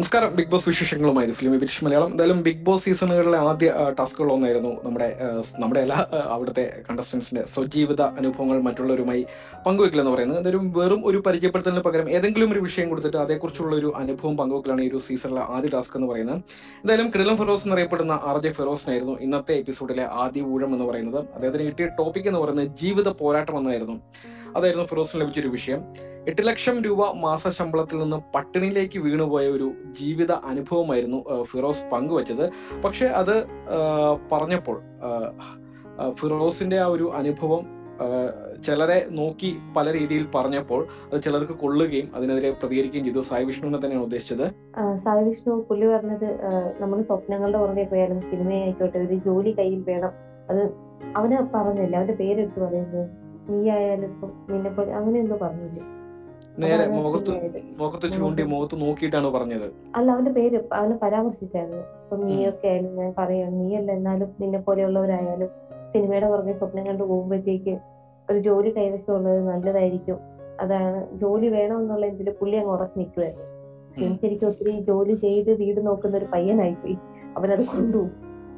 നമസ്കാരം big boss വിശേഷങ്ങളുമായി ഇത് ഫിലിം വിരിഷ് മലയാളം എന്തായാലും ബിഗ് ബോസ് സീസണുകളിലെ ആദ്യ ടാസ്കുകൾ ഒന്നായിരുന്നു നമ്മുടെ ആ, നമ്മുടെ എല്ലാ ആ, അവിടുത്തെ കണ്ടസ്റ്റൻസിന്റെ സ്വജീവിത അനുഭവങ്ങൾ മറ്റുള്ളവരുമായി പങ്കുവെക്കലെന്ന് പറയുന്നത് എന്തായാലും വെറും ഒരു പരിചയപ്പെടുത്തലിന് പകരം ഏതെങ്കിലും ഒരു വിഷയം കൊടുത്തിട്ട് അതേക്കുറിച്ചുള്ള ഒരു അനുഭവം പങ്കുവെക്കലാണ് ഈ ഒരു സീസണിലെ ആദ്യ ടാസ്ക് എന്ന് പറയുന്നത് എന്തായാലും കിടിലം ഫിറോസ് എന്നറിയപ്പെടുന്ന ആർ ജെ ഫിറോസിനായിരുന്നു ഇന്നത്തെ എപ്പിസോഡിലെ ആദ്യ ഊഴം എന്ന് പറയുന്നത് അദ്ദേഹത്തിന് കിട്ടിയ ടോപ്പിക് എന്ന് പറയുന്നത് ജീവിത പോരാട്ടം എന്നായിരുന്നു അതായിരുന്നു ഫിറോസിന് ലഭിച്ചൊരു വിഷയം എട്ട് ലക്ഷം രൂപ മാസ ശമ്പളത്തിൽ നിന്ന് പട്ടിണിയിലേക്ക് വീണുപോയ ഒരു ജീവിത അനുഭവമായിരുന്നു ആ, ഫിറോസ് പങ്കുവച്ചത് പക്ഷെ അത് ആ, പറഞ്ഞപ്പോൾ ആ, ആ, ഫിറോസിന്റെ ആ ഒരു അനുഭവം ആ, ചിലരെ നോക്കി പല രീതിയിൽ പറഞ്ഞപ്പോൾ അത് ചിലർക്ക് കൊള്ളുകയും അതിനെതിരെ പ്രതികരിക്കുകയും ചെയ്തു സായി വിഷ്ണുവിനെ തന്നെയാണ് ഉദ്ദേശിച്ചത് ആ, സായി വിഷ്ണു പുള്ളി പറഞ്ഞത് നമ്മൾ സ്വപ്നങ്ങളുടെ പുറകെ പോയാലും സിനിമയായിക്കോട്ടെ ഒരു ജോലി കയ്യിൽ വേണം അത് അവന് പറഞ്ഞില്ല അവന്റെ പേരെടുത്ത് പറയുന്നത് നീ ആയാലും ഇപ്പം നിന്നെ പോലെ അങ്ങനെ എന്തോ പറഞ്ഞില്ലേ നേരെ അതാണ് മുഖത്ത് ശരിയായത്. മുഖത്ത് ചൂണ്ടി മുഖത്ത് നോക്കിയിട്ടാണ് പറഞ്ഞത് അല്ല അവന്റെ പേര് അവനെ പരാമർശിച്ചായിരുന്നു ഇപ്പൊ നീയൊക്കെ ആയാലും ഞാൻ പറയാണ് നീയല്ല എന്നാലും നിന്നെ പോലെയുള്ളവരായാലും സിനിമയുടെ പുറകെ സ്വപ്നം കണ്ടു പോകുമ്പോഴത്തേക്ക് ഒരു ജോലി കൈവശമുള്ളത് നല്ലതായിരിക്കും അതാണ് ജോലി വേണം എന്നുള്ള ഇതില് പുള്ളി അങ്ങ് ഉറച്ചു നിൽക്കുമായിരുന്നു ഉം. ശരിക്കും ഒത്തിരി ജോലി ചെയ്ത് വീട് നോക്കുന്ന ഒരു പയ്യനായിപ്പോയി അവനത് കൊണ്ടുപോകും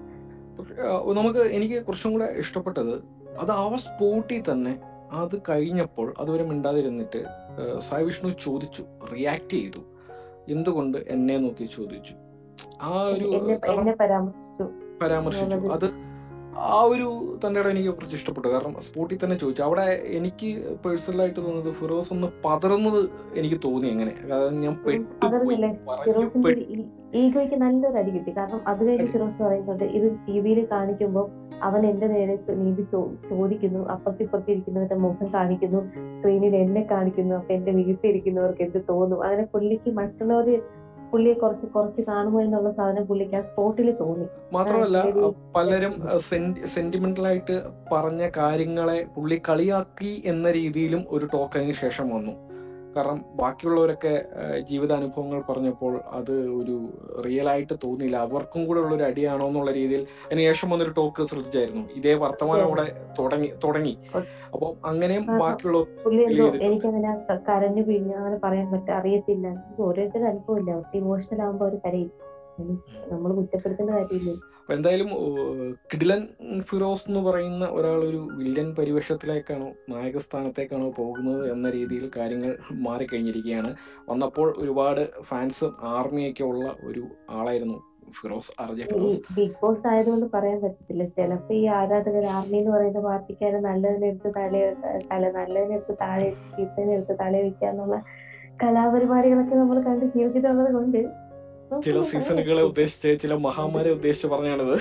ആ, നമുക്ക് എനിക്ക് കുറച്ചും കൂടെ ഇഷ്ടപ്പെട്ടത് അത് ആ സ്പോട്ടിൽ തന്നെ അത് കഴിഞ്ഞപ്പോൾ അതുവരെ മിണ്ടാതിരുന്നിട്ട് ആ, സായി വിഷ്ണു ചോദിച്ചു റിയാക്ട് ചെയ്തു എന്തുകൊണ്ട് എന്നെ നോക്കി ചോദിച്ചു ആ ഒരു എന്നെ കാരണം എന്നെ പരാമർശിച്ചു പരാമർശിച്ചു എന്നുള്ളത് അത് ആ ഒരു തന്റെ ഇടം എനിക്ക് കുറച്ച് ഇഷ്ടപ്പെട്ടു കാരണം സ്പോട്ടിൽ തന്നെ ചോദിച്ചു അവിടെ എനിക്ക് പേഴ്സണലായിട്ട് തോന്നുന്നത് ഫിറോസ് ഒന്ന് പതറുന്നത് എനിക്ക് തോന്നി അങ്ങനെ കാരണം ഞാൻ പെട്ടുപോയി പതറുന്നില്ലേ? പറഞ്ഞു ഫിറോസിന്റെ പെട്ടു ഒരു ഈ- ഈഗോയ്ക്ക് നല്ലൊരു അടി കിട്ടി കാരണം അത് കഴിഞ്ഞ് അടി. ഫിറോസ് പറയുന്നുണ്ട് ഇത് ടി വിയിൽ കാണിക്കുമ്പോൾ അവൻ എന്റെ നേരെ നീതി ചോ- ചോദിക്കുന്നു അപ്പുറത്തിപ്പുറത്തിരിക്കുന്നവരുടെ മുഖം കാണിക്കുന്നു സ്ക്രീനിൽ എന്നെ കാണിക്കുന്നു അപ്പൊ എന്റെ വീട്ടിലിരിക്കുന്നവർക്ക് എന്ത് തോന്നും അങ്ങനെ പുള്ളിക്ക് മറ്റുള്ളവര് പുള്ളിയെ കുറച്ച് കുറച്ച് കാണുമോ എന്നുള്ള സാധനം പുള്ളിക്ക് ആ സ്പോട്ടിൽ തോന്നി മാത്രമല്ല ആ, ശരി. പലരും സെന്റിമെന്റൽ ആയിട്ട് പറഞ്ഞ കാര്യങ്ങളെ പുള്ളി കളിയാക്കി എന്ന രീതിയിലും ഒരു ടോക്ക് അതിന് ശേഷം വന്നു കാരണം ബാക്കിയുള്ളവരൊക്കെ ആ, ജീവിതാനുഭവങ്ങൾ പറഞ്ഞപ്പോൾ അത് ഒരു റിയൽ ആയിട്ട് തോന്നിയില്ല അവർക്കും കൂടെ ഉള്ള ഒരു അടിയാണോ എന്നുള്ള രീതിയിൽ അതിന് ശേഷം വന്നൊരു ടോക്ക് ശ്രദ്ധിച്ചായിരുന്നു ഇതേ വർത്തമാനം അവിടെ തുടങ്ങി തുടങ്ങി അപ്പൊ അങ്ങനെയും ആ, ബാക്കിയുള്ള പുള്ളി എന്തോ ചെയ്തിട്ടുണ്ട്. എനിക്കങ്ങനെ ക- കരഞ്ഞു പിഴിഞ്ഞു അങ്ങനെ പറയാൻ പറ്റും അറിയത്തില്ല ഇത് ഓരോരുത്തരുടെ അനുഭവമില്ല അവർക്ക് ഇമോഷണൽ ആകുമ്പോൾ അവർ കരയും നമ്മൾ കുറ്റപ്പെടുത്തേണ്ട കാര്യമില്ല അപ്പൊ എന്തായാലും ഏഹ്, കിടിലൻ ഫിറോസ് എന്ന് പറയുന്ന ഒരാൾ ഒരു വില്ലൻ പരിവേഷത്തിലേക്കാണോ നായക സ്ഥാനത്തേക്കാണോ പോകുന്നത് എന്ന രീതിയിൽ കാര്യങ്ങൾ മാറിക്കഴിഞ്ഞിരിക്കുകയാണ് വന്നപ്പോൾ ഒരുപാട് ഫാൻസും ആർമിയൊക്കെ ഉള്ള ഒരു ആളായിരുന്നു ഫിറോസ് അർജ ഈ ഫിറോസ് ബിഗ് ബോസ് ആയതുകൊണ്ട് പറയാൻ പറ്റത്തില്ല ചിലപ്പോ ഈ ആരാധകർ ആർമി എന്ന് പറയുന്ന പാർട്ടിക്കാരെ നല്ലതിനെടുത്ത് താഴെ തല നല്ലതിനെടുത്ത് താഴെ ചീത്തതിനെടുത്ത് തല വെക്കുക എന്നുള്ള കലാപരിപാടികളൊക്കെ നമ്മൾ കണ്ട് ജീവിച്ചിട്ടുള്ളത് കൊണ്ട് ചില സീസണുകളെ ഉദ്ദേശിച്ച് ചില മഹാമാരെ ഉദ്ദേശിച്ച് പറഞ്ഞാണിത്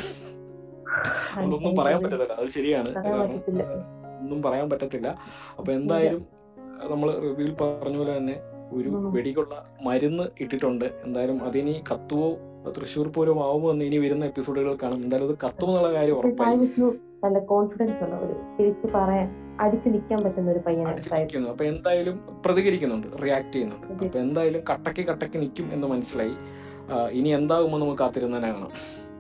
അതൊന്നും പറയാൻ പറ്റത്തില്ല അത് ശരിയാണ് പറയാൻ കാരണം പറ്റത്തില്ല ഒന്നും പറയാൻ പറ്റത്തില്ല അപ്പൊ എന്തായാലും നമ്മൾ റിവ്യൂവിൽ പറഞ്ഞ പോലെ തന്നെ ഒരു ഉം. വെടികൊള്ള മരുന്ന് ഇട്ടിട്ടുണ്ട് എന്തായാലും അതിനി കത്തുവോ തൃശ്ശൂർ പൂരം ആവുമോ എന്ന് ഇനി വരുന്ന എപ്പിസോഡുകൾ കാണും എന്തായാലും അത് കത്തുമോ എന്നുള്ള കാര്യം പക്ഷെ ഉറപ്പായി സായി വിഷ്ണു നല്ല കോൺഫിഡൻസ് ഉള്ള ഒരു തിരിച്ചു പറയാൻ അടിച്ചു നിൽക്കാൻ പറ്റുന്ന ഒരു പയ്യനാണ് സായി അടിച്ചിരിക്കുന്നു അപ്പൊ എന്തായാലും പ്രതികരിക്കുന്നുണ്ട് റിയാക്ട് ചെയ്യുന്നുണ്ട് അതെ. അപ്പൊ എന്തായാലും കട്ടക്ക് കട്ടക്ക് നിൽക്കും എന്ന് മനസ്സിലായി ആ, ഇനി എന്താകുമോ നമുക്ക് കാത്തിരുന്നതിനെ കാണാം